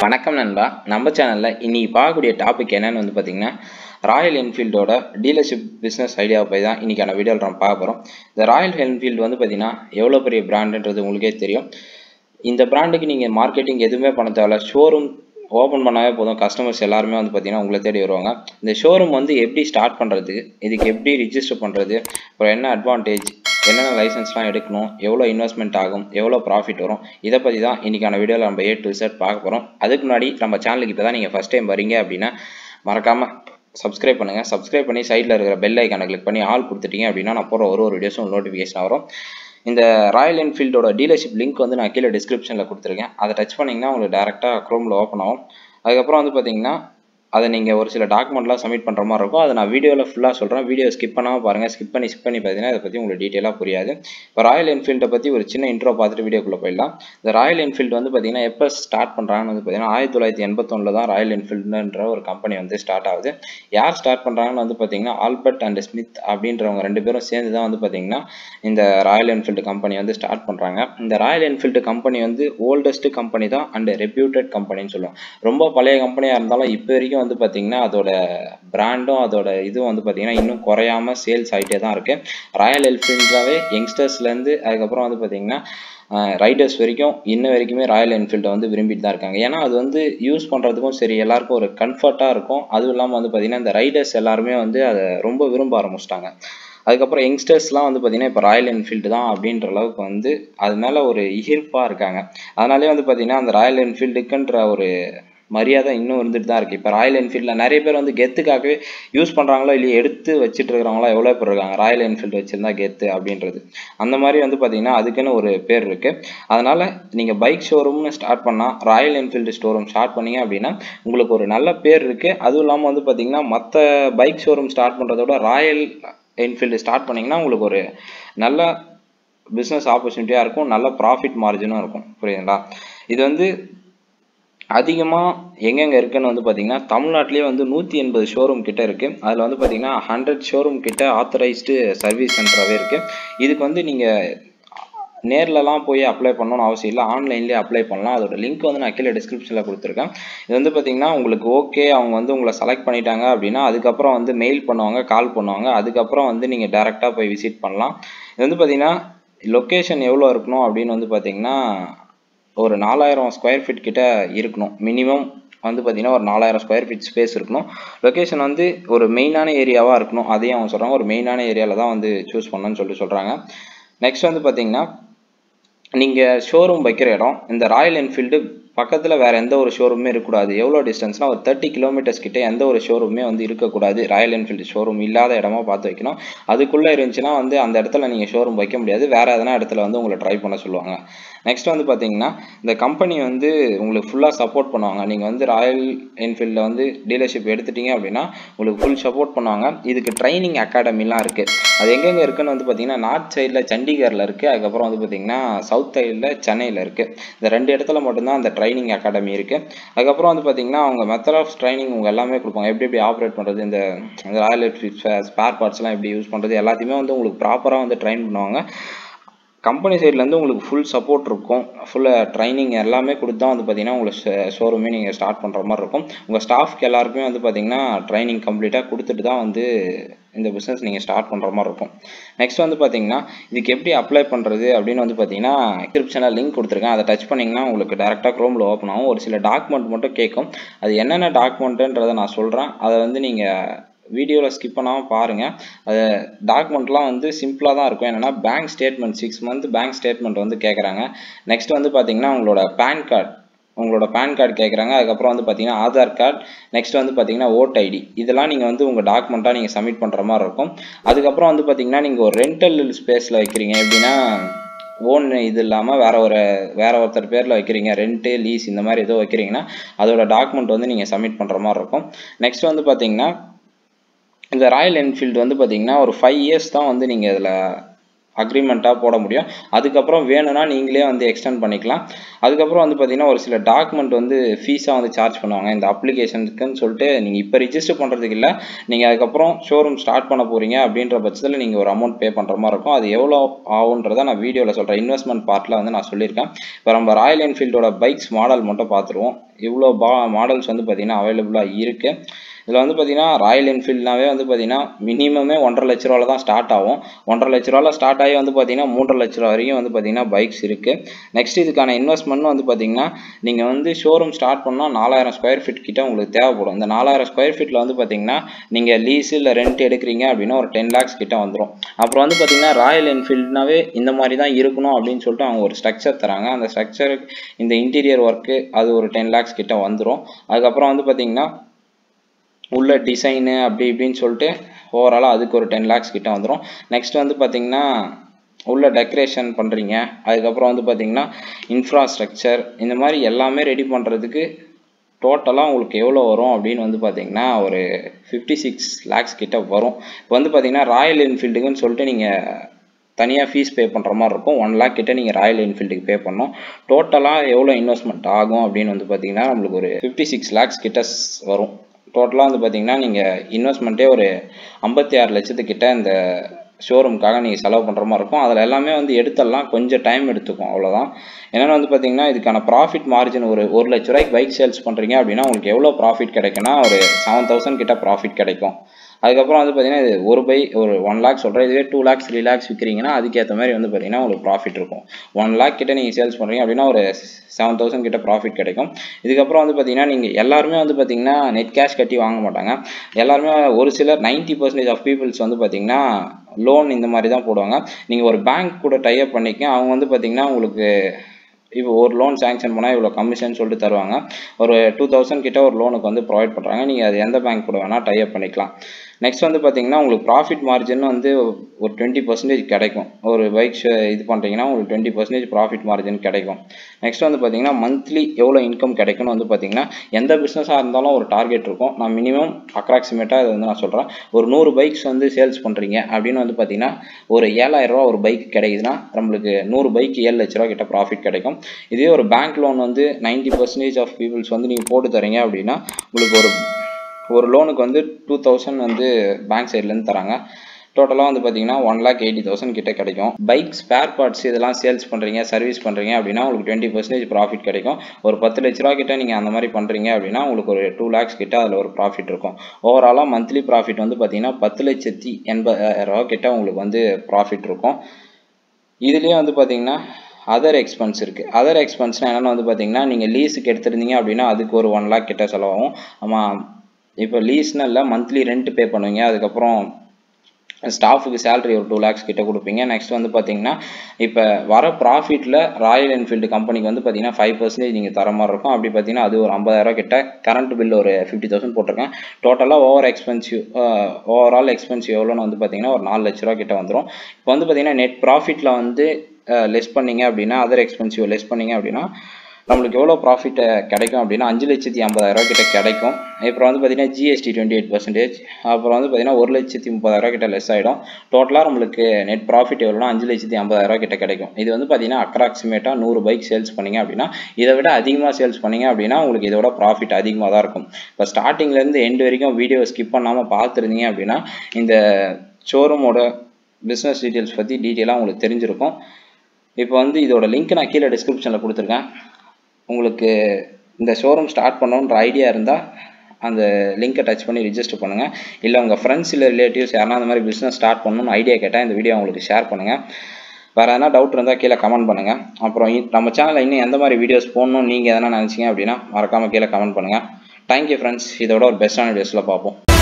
வணக்கம் நண்பா நம்ம சேனலில் இன்னைக்கு பார்க்கக்கூடிய டாபிக் என்னன்னு வந்து பார்த்தீங்கன்னா ராயல் என்ஃபீல்டோட டீலர்ஷிப் பிஸ்னஸ் ஐடியாவை பற்றி தான் இன்றைக்கான வீடியோவில் நம்ம பார்க்க போகிறோம் இந்த ராயல் என்ஃபீல்டு வந்து பார்த்தீங்கன்னா எவ்வளோ பெரிய பிராண்டுன்றது உங்களுக்கே தெரியும் இந்த பிராண்டுக்கு நீங்கள் மார்க்கெட்டிங் எதுவுமே பண்ண தேவையில்ல ஷோரூம் ஓப்பன் பண்ணாவே போதும் கஸ்டமர்ஸ் எல்லாருமே வந்து பார்த்தீங்கன்னா உங்களை தேடி வருவாங்க இந்த ஷோரூம் வந்து எப்படி ஸ்டார்ட் பண்ணுறது இதுக்கு எப்படி ரிஜிஸ்டர் பண்ணுறது அப்புறம் என்ன அட்வான்டேஜ் என்னென்ன லைசன்ஸ்லாம் எடுக்கணும் எவ்வளோ இன்வெஸ்ட்மெண்ட் ஆகும் எவ்வளோ ப்ராஃபிட் வரும் இதை பற்றி தான் இன்றைக்கான வீடியோவில் நம்ம ஏ டு செட் பார்க்க போகிறோம் அதுக்கு முன்னாடி நம்ம சேனலுக்கு இப்போ தான் நீங்கள் ஃபஸ்ட் டைம் வரீங்க அப்படின்னா மறக்காமல் சப்ஸ்கிரைப் பண்ணுங்கள் சப்ஸ்கிரைப் பண்ணி சைடில் இருக்கிற பெல் ஐக்கானை கிளிக் பண்ணி ஆல் கொடுத்துட்டீங்க அப்படின்னா நான் போகிற ஒரு ஒரு வீடியோஸும் நோட்டிஃபிகேஷன் வரும் இந்த ராயல் என்ஃபீல்டோட டீலர்ஷிப் லிங்க் வந்து நான் கீழே டிஸ்கிரிப்ஷனில் கொடுத்துருக்கேன் அதை டச் பண்ணிங்கன்னா உங்களுக்கு டேரெக்டாக க்ரோமில் ஓப்பன் ஆகும் அதுக்கப்புறம் வந்து பார்த்தீங்கன்னா அதை நீங்கள் ஒரு சில டாக்குமெண்ட்லாம் சப்மிட் பண்ணுற மாதிரி இருக்கும் அதை நான் வீடியோவில் ஃபுல்லாக சொல்கிறேன் வீடியோ ஸ்கிப் பண்ணாமல் பாருங்கள் ஸ்கிப் பண்ணி ஸ்கிப் பண்ணி பார்த்தீங்கன்னா இதை பற்றி உங்களுக்கு டீட்டெயிலாக புரியாது இப்போ ராயல் என்ஃபீல்டை பற்றி ஒரு சின்ன இன்ட்ரோ பார்த்துட்டு வீடியோக்குள்ளே போயிடலாம் இந்த ராயல் என்ஃபீல்டு வந்து பார்த்தீங்கன்னா எப்போ ஸ்டார்ட் பண்ணுறாங்கன்னு வந்து பார்த்தீங்கன்னா ஆயிரத்தி தொள்ளாயிரத்தி எண்பத்தொன்னில் தான் ராயல் என்ஃபீல்டுன்ற ஒரு கம்பெனி வந்து ஸ்டார்ட் ஆகுது யார் ஸ்டார்ட் பண்ணுறாங்கன்னு வந்து பார்த்தீங்கன்னா ஆல்பர்ட் அண்ட் ஸ்மித் அப்படின்றவங்க ரெண்டு பேரும் சேர்ந்து தான் வந்து பார்த்தீங்கன்னா இந்த ராயல் என்ஃபீல்டு கம்பெனி வந்து ஸ்டார்ட் பண்ணுறாங்க இந்த ராயல் என்ஃபீல்டு கம்பெனி வந்து ஓல்டஸ்ட் கம்பெனி தான் அண்ட் ரெப்யூட்டட் கம்பெனின்னு சொல்லுவோம் ரொம்ப பழைய கம்பெனியாக இருந்தாலும் இப்போ வரைக்கும் வந்து பார்த்தீங்கன்னா அதோட பிராண்டும் அதோட இதுவும் வந்து பார்த்தீங்கன்னா இன்னும் குறையாம சேல்ஸ் ஆகிட்டே தான் இருக்குது ராயல் என்ஃபீல்டாவே யங்ஸ்டர்ஸ்லேருந்து அதுக்கப்புறம் வந்து பார்த்தீங்கன்னா ரைடர்ஸ் வரைக்கும் இன்ன வரைக்குமே ராயல் என்ஃபீல்டை வந்து விரும்பிட்டு தான் இருக்காங்க ஏன்னா அது வந்து யூஸ் பண்ணுறதுக்கும் சரி எல்லாருக்கும் ஒரு கம்ஃபர்ட்டாக இருக்கும் அதுவும் இல்லாமல் வந்து பார்த்திங்கன்னா இந்த ரைடர்ஸ் எல்லாருமே வந்து அதை ரொம்ப விரும்ப ஆரம்பிச்சிட்டாங்க அதுக்கப்புறம் யங்ஸ்டர்ஸ்லாம் வந்து பார்த்திங்கன்னா இப்போ ராயல் என்ஃபீல்டு தான் அப்படின்ற அளவுக்கு வந்து அது மேலே ஒரு ஈர்ப்பாக இருக்காங்க அதனாலே வந்து பார்த்திங்கன்னா அந்த ராயல் என்ஃபீல்டுக்குன்ற ஒரு மரியாதை இன்னும் இருந்துட்டு தான் இருக்குது இப்போ ராயல் என்ஃபீல்டில் நிறைய பேர் வந்து கெத்துக்காகவே யூஸ் பண்ணுறாங்களோ இல்லையா எடுத்து வச்சுட்டு இருக்கிறவங்களா எவ்வளோ பேர் இருக்காங்க ராயல் என்ஃபீல்டு வச்சுருந்தா கெத்து அப்படின்றது அந்த மாதிரி வந்து பார்த்தீங்கன்னா அதுக்குன்னு ஒரு பேர் இருக்குது அதனால் நீங்கள் பைக் ஷோரூம்னு ஸ்டார்ட் பண்ணால் ராயல் என்ஃபீல்டு ஷோரூம் ஸ்டார்ட் பண்ணீங்க அப்படின்னா உங்களுக்கு ஒரு நல்ல பேர் இருக்குது அதுவும் இல்லாமல் வந்து பார்த்தீங்கன்னா மற்ற பைக் ஷோரூம் ஸ்டார்ட் பண்ணுறதோட ராயல் என்ஃபீல்டு ஸ்டார்ட் பண்ணிங்கன்னா உங்களுக்கு ஒரு நல்ல பிஸ்னஸ் ஆப்பர்ச்சுனிட்டியாக இருக்கும் நல்ல ப்ராஃபிட் மார்ஜினும் இருக்கும் புரியுதுங்களா இது வந்து அதிகமாக எங்கெங்கே இருக்குன்னு வந்து பார்த்தீங்கன்னா தமிழ்நாட்டிலே வந்து நூற்றி எண்பது ஷோரூம் கிட்ட இருக்குது அதில் வந்து பார்த்தீங்கன்னா ஹண்ட்ரட் ஷோரூம் கிட்ட ஆத்தரைஸ்டு சர்வீஸ் சென்டராகவே இருக்குது இதுக்கு வந்து நீங்கள் நேர்லலாம் போய் அப்ளை பண்ணணும்னு அவசியம் இல்லை ஆன்லைன்லேயே அப்ளை பண்ணலாம் அதோட லிங்க் வந்து நான் கீழே டிஸ்கிரிப்ஷனில் கொடுத்துருக்கேன் இது வந்து பார்த்தீங்கன்னா உங்களுக்கு ஓகே அவங்க வந்து உங்களை செலக்ட் பண்ணிட்டாங்க அப்படின்னா அதுக்கப்புறம் வந்து மெயில் பண்ணுவாங்க கால் பண்ணுவாங்க அதுக்கப்புறம் வந்து நீங்கள் டேரெக்டாக போய் விசிட் பண்ணலாம் இது வந்து பார்த்தீங்கன்னா லொக்கேஷன் எவ்வளோ இருக்கணும் அப்படின்னு வந்து பார்த்தீங்கன்னா ஒரு நாலாயிரம் ஸ்கொயர் ஃபீட் கிட்ட இருக்கணும் மினிமம் வந்து பார்த்தீங்கன்னா ஒரு நாலாயிரம் ஸ்கொயர் ஃபீட் ஸ்பேஸ் இருக்கணும் லொக்கேஷன் வந்து ஒரு மெயினான ஏரியாவாக இருக்கணும் அதையும் அவங்க சொல்கிறாங்க ஒரு மெயினான ஏரியாவில் தான் வந்து சூஸ் பண்ணணும்னு சொல்லிட்டு சொல்கிறாங்க நெக்ஸ்ட் வந்து பார்த்தீங்கன்னா நீங்கள் ஷோரூம் வைக்கிற இடம் இந்த ராயல் என்ஃபீல்டு பக்கத்தில் வேறு எந்த ஒரு ஷோரூமே இருக்கக்கூடாது எவ்வளோ டிஸ்டன்ஸ்னால் ஒரு தேர்ட்டி கிலோமீட்டர்ஸ் கிட்டே எந்த ஒரு ஷோரூமே வந்து இருக்கக்கூடாது ராயல் என்ஃபீல்டு ஷோரூம் இல்லாத இடமா பார்த்து வைக்கணும் அதுக்குள்ளே இருந்துச்சுன்னா வந்து அந்த இடத்துல நீங்கள் ஷோரூம் வைக்க முடியாது வேறு எதனா இடத்துல வந்து உங்களை ட்ரை பண்ண சொல்லுவாங்க நெக்ஸ்ட் வந்து பார்த்தீங்கன்னா இந்த கம்பெனி வந்து உங்களுக்கு ஃபுல்லாக சப்போர்ட் பண்ணுவாங்க நீங்கள் வந்து ராயல் என்ஃபீல்டில் வந்து டீலர்ஷிப் எடுத்துட்டீங்க அப்படின்னா உங்களுக்கு ஃபுல் சப்போர்ட் பண்ணுவாங்க இதுக்கு ட்ரைனிங் அகாடமிலாம் இருக்குது அது எங்கெங்கே இருக்குன்னு வந்து பார்த்தீங்கன்னா நார்த் சைடில் சண்டிகரில் இருக்குது அதுக்கப்புறம் வந்து பார்த்தீங்கன்னா சவுத் சைடில் சென்னையில் இருக்குது இந்த ரெண்டு இடத்துல மட்டும்தான் அந்த ட்ரைனிங் அகாடமி இருக்குது அதுக்கப்புறம் வந்து பார்த்தீங்கன்னா அவங்க மெத்தட் ஆஃப் ட்ரைனிங் உங்க எல்லாமே கொடுப்பாங்க எப்படி எப்படி ஆப்ரேட் பண்ணுறது இந்த ராயல் ஸ்பேர் பார்ட்ஸ்லாம் எப்படி யூஸ் பண்ணுறது எல்லாத்தையுமே வந்து உங்களுக்கு ப்ராப்பராக வந்து ட்ரைன் பண்ணுவாங்க கம்பெனி சைட்லேருந்து உங்களுக்கு ஃபுல் சப்போர்ட் இருக்கும் ஃபுல்லாக ட்ரைனிங் எல்லாமே கொடுத்து தான் வந்து பார்த்தீங்கன்னா உங்களுக்கு ஷோரூமே நீங்கள் ஸ்டார்ட் பண்ணுற மாதிரி இருக்கும் உங்கள் ஸ்டாஃப்க்கு எல்லாருக்குமே வந்து பார்த்தீங்கன்னா ட்ரைனிங் கம்ப்ளீட்டாக கொடுத்துட்டு தான் வந்து இந்த பிஸ்னஸ் நீங்கள் ஸ்டார்ட் பண்ணுற மாதிரி இருக்கும் நெக்ஸ்ட் வந்து பார்த்தீங்கன்னா இதுக்கு எப்படி அப்ளை பண்ணுறது அப்படின்னு வந்து பார்த்தீங்கன்னா டிஸ்கிரிப்ஷனில் லிங்க் கொடுத்துருக்கேன் அதை டச் பண்ணிங்கன்னா உங்களுக்கு டேரெக்டாக க்ரோமில் ஓப்பன் ஆகும் ஒரு சில டாக்குமெண்ட் மட்டும் கேட்கும் அது என்னென்ன டாக்குமெண்ட்டுன்றதை நான் சொல்கிறேன் அதை வந்து நீங்கள் வீடியோவில் ஸ்கிப் பண்ணாமல் பாருங்கள் அது டாக்குமெண்ட்லாம் வந்து சிம்பிளாக தான் இருக்கும் என்னென்னா bank statement six month bank statement வந்து கேட்குறாங்க நெக்ஸ்ட் வந்து பார்த்தீங்கன்னா உங்களோட பேன் கார்டு உங்களோட பேன் கார்டு கேட்குறாங்க அதுக்கப்புறம் வந்து பார்த்தீங்கன்னா ஆதார் கார்டு நெக்ஸ்ட் வந்து பார்த்தீங்கன்னா ஓட் ஐடி இதெல்லாம் நீங்கள் வந்து உங்கள் டாக்குமெண்ட்டாக நீங்கள் சப்மிட் பண்ணுற மாதிரி இருக்கும் அதுக்கப்புறம் வந்து பார்த்தீங்கன்னா நீங்கள் ஒரு ரெண்டல் ஸ்பேஸில் வைக்கிறீங்க எப்படின்னா ஓன் இது இல்லாமல் வேற ஒரு வேற ஒருத்தர் பேரில் வைக்கிறீங்க ரெண்ட்டு லீஸ் இந்த மாதிரி ஏதோ வைக்கிறீங்கன்னா அதோட டாக்குமெண்ட் வந்து நீங்கள் சப்மிட் பண்ணுற மாதிரி இருக்கும் நெக்ஸ்ட் வந்து பார்த்தீங்கன்னா இந்த ராயல் என்ஃபீல்டு வந்து பார்த்தீங்கன்னா ஒரு ஃபைவ் இயர்ஸ் தான் வந்து நீங்கள் இதில் அக்ரிமெண்ட்டாக போட முடியும் அதுக்கப்புறம் வேணும்னா நீங்களே வந்து எக்ஸ்டெண்ட் பண்ணிக்கலாம் அதுக்கப்புறம் வந்து பார்த்தீங்கன்னா ஒரு சில டாக்குமெண்ட் வந்து ஃபீஸாக வந்து சார்ஜ் பண்ணுவாங்க இந்த அப்ளிகேஷனுக்குன்னு சொல்லிட்டு நீங்கள் இப்போ ரிஜிஸ்டர் பண்ணுறதுக்கு இல்லை நீங்கள் அதுக்கப்புறம் ஷோரூம் ஸ்டார்ட் பண்ண போகிறீங்க அப்படின்ற பட்சத்தில் நீங்கள் ஒரு அமௌண்ட் பே பண்ணுற மாதிரி இருக்கும் அது எவ்வளோ ஆகுன்றதை நான் வீடியோவில் சொல்கிறேன் இன்வெஸ்ட்மெண்ட் பார்ட்டில் வந்து நான் சொல்லியிருக்கேன் இப்போ நம்ம ராயல் என்ஃபீல்டோட பைக்ஸ் மாடல் மட்டும் பார்த்துருவோம் இவ்வளோ பா மாடல்ஸ் வந்து பார்த்திங்கன்னா அவைலபிளாக இருக்குது இதில் வந்து பார்த்திங்கன்னா ராயல் என்ஃபீல்ட்னாவே வந்து பார்த்திங்கன்னா மினிமமே ஒன்றரை லட்ச ரூபாவில் தான் ஸ்டார்ட் ஆகும் ஒன்றரை லட்ச ரூபாவில் ஸ்டார்ட் ஆகி வந்து பார்த்திங்கன்னா மூன்றரை லட்ச ரூபா வரைக்கும் வந்து பார்த்திங்கன்னா பைக்ஸ் இருக்குது நெக்ஸ்ட் இதுக்கான இன்வெஸ்ட்மெண்ட் வந்து பார்த்திங்கன்னா நீங்கள் வந்து ஷோரூம் ஸ்டார்ட் பண்ணால் நாலாயிரம் ஸ்கொயர் ஃபீட் கிட்ட உங்களுக்கு தேவைப்படும் இந்த நாலாயிரம் ஸ்கொயர் ஃபீட்டில் வந்து பார்த்திங்கன்னா நீங்கள் லீஸ் இல்லை ரெண்ட் எடுக்கிறீங்க அப்படின்னா ஒரு டென் லேக்ஸ் கிட்ட வந்துடும் அப்புறம் வந்து பார்த்திங்கன்னா ராயல் என்ஃபீல்ட்னாவே இந்த மாதிரி தான் இருக்கணும் அப்படின்னு சொல்லிட்டு அவங்க ஒரு ஸ்ட்ரக்சர் தராங்க அந்த ஸ்ட்ரக்சருக்கு இந்த இன்டீரியர் ஒர்க்கு அது ஒரு டென் லேக்ஸ் கிட்ட வந்துடும் அதுக்கப்புறம் வந்து பார்த்திங்கன்னா உள்ள டிசைனு அப்படி இப்படின்னு சொல்லிட்டு ஓவராலாக அதுக்கு ஒரு டென் லேக்ஸ் கிட்ட வந்துடும் நெக்ஸ்ட் வந்து பார்த்திங்கன்னா உள்ள டெக்கரேஷன் பண்ணுறீங்க அதுக்கப்புறம் வந்து பார்த்திங்கன்னா இன்ஃப்ராஸ்ட்ரக்சர் இந்த மாதிரி எல்லாமே ரெடி பண்ணுறதுக்கு டோட்டலாக உங்களுக்கு எவ்வளோ வரும் அப்படின்னு வந்து பார்த்தீங்கன்னா ஒரு ஃபிஃப்டி சிக்ஸ் லேக்ஸ் கிட்ட வரும் இப்போ வந்து பார்த்தீங்கன்னா ராயல் என்ஃபீல்டுக்குன்னு சொல்லிட்டு நீங்கள் தனியாக ஃபீஸ் பே பண்ணுற மாதிரி இருக்கும் ஒன் லேக் கிட்ட நீங்கள் ராயல் என்ஃபீல்டுக்கு பே பண்ணணும் டோட்டலாக எவ்வளோ இன்வெஸ்ட்மெண்ட் ஆகும் அப்படின்னு வந்து பார்த்தீங்கன்னா நம்மளுக்கு ஒரு ஃபிஃப்டி சிக்ஸ் லேக்ஸ் கிட்ட வரும் டோட்டலாக வந்து பார்த்தீங்கன்னா நீங்கள் இன்வெஸ்ட்மெண்ட்டே ஒரு ஐம்பத்தி ஆறு லட்சத்துக்கிட்ட இந்த ஷோரூமுக்காக நீங்கள் செலவு பண்ணுற மாதிரி இருக்கும் அதில் எல்லாமே வந்து எடுத்துடலாம் கொஞ்சம் டைம் எடுத்துக்கும் அவ்வளோதான் என்னென்னா வந்து பார்த்தீங்கன்னா இதுக்கான ப்ராஃபிட் மார்ஜின் ஒரு ஒரு லட்ச ரூபாய்க்கு பைக் சேல்ஸ் பண்ணுறீங்க அப்படின்னா உங்களுக்கு எவ்வளோ ப்ராஃபிட் கிடைக்குன்னா ஒரு செவன் தௌசண்ட் கிட்ட ப்ராஃபிட் கிடைக்கும் அதுக்கப்புறம் வந்து பார்த்தீங்கன்னா இது ஒரு பை ஒரு ஒன் லேக் சொல்கிறேன் இதுவே டூ லேக்ஸ் த்ரீ லேக்ஸ் விற்கிறீங்கன்னா அதுக்கேற்ற மாதிரி வந்து பார்த்தீங்கன்னா உங்களுக்கு ப்ராஃபிட் இருக்கும் ஒன் லேக் கிட்ட நீங்கள் சேல்ஸ் பண்ணுறீங்க அப்படின்னா ஒரு செவன் தௌசண்ட் கிட்ட ப்ராஃபிட் கிடைக்கும் இதுக்கப்புறம் வந்து பார்த்தீங்கன்னா நீங்கள் எல்லாருமே வந்து பார்த்தீங்கன்னா நெட் கேஷ் கட்டி வாங்க மாட்டாங்க எல்லாருமே ஒரு சிலர் நைன்ட்டி பர்சன்டேஜ் ஆஃப் பீப்புள்ஸ் வந்து பார்த்தீங்கன்னா லோன் இந்த மாதிரி தான் போடுவாங்க நீங்கள் ஒரு பேங்க் கூட டைப் பண்ணிக்க அவங்க வந்து பார்த்தீங்கன்னா உங்களுக்கு இப்போ ஒரு லோன் சேங்ஷன் பண்ணால் இவ்வளோ கமிஷன் சொல்லிட்டு தருவாங்க ஒரு டூ தௌசண்ட் கிட்ட ஒரு லோனுக்கு வந்து ப்ரொவைட் பண்ணுறாங்க நீங்கள் அது எந்த பேங்க் கூட வேணால் டைப் பண்ணிக்கலாம் நெக்ஸ்ட் வந்து பார்த்தீங்கன்னா உங்களுக்கு ப்ராஃபிட் மார்ஜின் வந்து ஒரு டுவெண்ட்டி பர்சன்டேஜ் கிடைக்கும் ஒரு பைக் இது பண்ணுறீங்கன்னா உங்களுக்கு டுவெண்ட்டி பர்சன்டேஜ் ப்ராஃபிட் மார்ஜின் கிடைக்கும் நெக்ஸ்ட் வந்து பார்த்தீங்கன்னா மந்த்லி எவ்வளோ இன்கம் கிடைக்கும்னு வந்து பார்த்தீங்கன்னா எந்த பிஸ்னஸாக இருந்தாலும் ஒரு டார்கெட் இருக்கும் நான் மினிமம் அப்ராக்சிமேட்டாக இது வந்து நான் சொல்கிறேன் ஒரு நூறு பைக்ஸ் வந்து சேல்ஸ் பண்ணுறீங்க அப்படின்னு வந்து பார்த்தீங்கன்னா ஒரு ஏழாயிரரூவா ஒரு பைக் கிடைக்குதுன்னா நம்மளுக்கு நூறு பைக் ஏழு லட்ச ரூபா கிட்ட ப்ராஃபிட் கிடைக்கும் இதே ஒரு பேங்க் லோன் வந்து நைன்ட்டி பர்சன்டேஜ் ஆஃப் பீப்புள்ஸ் வந்து நீங்கள் போட்டு தரீங்க அப்படின்னா உங்களுக்கு ஒரு ஒரு லோனுக்கு வந்து டூ தௌசண்ட் வந்து பேங்க் சைட்லேருந்து தராங்க டோட்டலாக வந்து பார்த்தீங்கன்னா ஒன் லேக் எயிட்டி தௌசண்ட் கிட்ட கிடைக்கும் பைக் ஸ்பேர் பார்ட்ஸ் இதெல்லாம் சேல்ஸ் பண்ணுறீங்க சர்வீஸ் பண்ணுறீங்க அப்படின்னா உங்களுக்கு டுவெண்ட்டி பர்சன்டேஜ் ப்ராஃபிட் கிடைக்கும் ஒரு பத்து லட்ச ரூபா கிட்ட நீங்கள் அந்த மாதிரி பண்ணுறீங்க அப்படின்னா உங்களுக்கு ஒரு டூ லேக்ஸ் கிட்ட அதில் ஒரு ப்ராஃபிட் இருக்கும் ஓவராலாக மந்த்லி ப்ராஃபிட் வந்து பார்த்தீங்கன்னா பத்து லட்சத்தி எண்பதாயிரம் ரூபா கிட்ட உங்களுக்கு வந்து ப்ராஃபிட் இருக்கும் இதுலேயே வந்து பார்த்தீங்கன்னா அதர் எக்ஸ்பென்ஸ் இருக்குது அதர் எக்ஸ்பென்ஸ்னால் என்னென்னு வந்து பார்த்தீங்கன்னா நீங்கள் லீஸுக்கு எடுத்துருந்தீங்க அப்படின்னா அதுக்கு ஒரு ஒன் லேக் கிட்ட செலவாகும் ஆமாம் இப்போ லீஸ்னு இல்லை மந்த்லி ரெண்ட் பே பண்ணுவீங்க அதுக்கப்புறம் ஸ்டாஃபுக்கு சேலரி ஒரு டூ லேக்ஸ் கிட்ட கொடுப்பீங்க நெக்ஸ்ட் வந்து பார்த்தீங்கன்னா இப்போ வர ப்ராஃபிட்டில் ராயல் என்ஃபீல்டு கம்பெனிக்கு வந்து பார்த்தீங்கன்னா ஃபைவ் பர்சன்டேஜ் நீங்கள் தர மாதிரி இருக்கும் அப்படி பார்த்தீங்கன்னா அது ஒரு ஐம்பதாயிரம் கிட்ட கரண்ட் பில் ஒரு ஃபிஃப்டி தௌசண்ட் போட்டிருக்கேன் டோட்டலாக ஓவர் எக்ஸ்பென்சிவ் ஓவரால் எக்ஸ்பென்சிவ் எவ்வளோன்னு வந்து பார்த்தீங்கன்னா ஒரு நாலு லட்ச ரூபா கிட்ட வந்துடும் இப்போ வந்து பார்த்தீங்கன்னா நெட் ப்ராஃபிட்டில் வந்து லெஸ் பண்ணீங்க அப்படின்னா அதர் எக்ஸ்பென்சிவ் லெஸ் பண்ணீங்க அப்படின்னா நம்மளுக்கு எவ்வளோ ப்ராஃபிட் கிடைக்கும் அப்படின்னா அஞ்சு லட்சத்தி ஐம்பதாயிரம் கிட்ட கிடைக்கும் அப்புறம் வந்து பார்த்தீங்கன்னா ஜிஎஸ்டி டுவெண்ட்டி எயிட் பர்சன்டேஜ் அப்புறம் வந்து பார்த்தீங்கன்னா ஒரு லட்சத்தி முப்பதாயிரம் கிட்ட லெஸ் ஆகிடும் டோட்டலாக நம்மளுக்கு நெட் ப்ராஃபிட் எவ்வளோனா அஞ்சு லட்சத்தி ஐம்பதாயிரம் கிட்ட கிடைக்கும் இது வந்து பார்த்தீங்கன்னா அப்ராக்சிமேட்டாக நூறு பைக் சேல்ஸ் பண்ணீங்க அப்படின்னா இதை விட அதிகமாக சேல்ஸ் பண்ணீங்க அப்படின்னா உங்களுக்கு இதோட ப்ராஃபிட் அதிகமாக தான் இருக்கும் இப்போ ஸ்டார்டிங்லேருந்து எண்டு வரைக்கும் வீடியோ ஸ்கிப் பண்ணாமல் பார்த்துருந்தீங்க அப்படின்னா இந்த ஷோரூமோட பிஸ்னஸ் டீட்டெயில்ஸ் பற்றி டீட்டெயிலாக உங்களுக்கு தெரிஞ்சிருக்கும் இப்போ வந்து இதோட லிங்க் நான் கீழே டிஸ்கிரிப்ஷனில் கொடுத்துருக்கேன் உங்களுக்கு இந்த ஷோரூம் ஸ்டார்ட் பண்ணணுன்ற ஐடியா இருந்தால் அந்த லிங்க்கை டச் பண்ணி ரிஜிஸ்டர் பண்ணுங்கள் இல்லை உங்கள் ஃப்ரெண்ட்ஸ் இல்லை ரிலேட்டிவ்ஸ் யாரா அந்த மாதிரி பிஸ்னஸ் ஸ்டார்ட் பண்ணணும்னு ஐடியா கேட்டால் இந்த வீடியோ உங்களுக்கு ஷேர் பண்ணுங்கள் வேறு எதனா டவுட் இருந்தால் கீழே கமெண்ட் பண்ணுங்கள் அப்புறம் நம்ம சேனலில் இன்னும் எந்த மாதிரி வீடியோஸ் போடணும்னு நீங்கள் எதனா நினச்சிங்க அப்படின்னா மறக்காமல் கீழே கமெண்ட் பண்ணுங்கள் தேங்க்யூ ஃப்ரெண்ட்ஸ் இதோட ஒரு பெஸ்ட்டான வீடியோஸில் பார்ப்போம்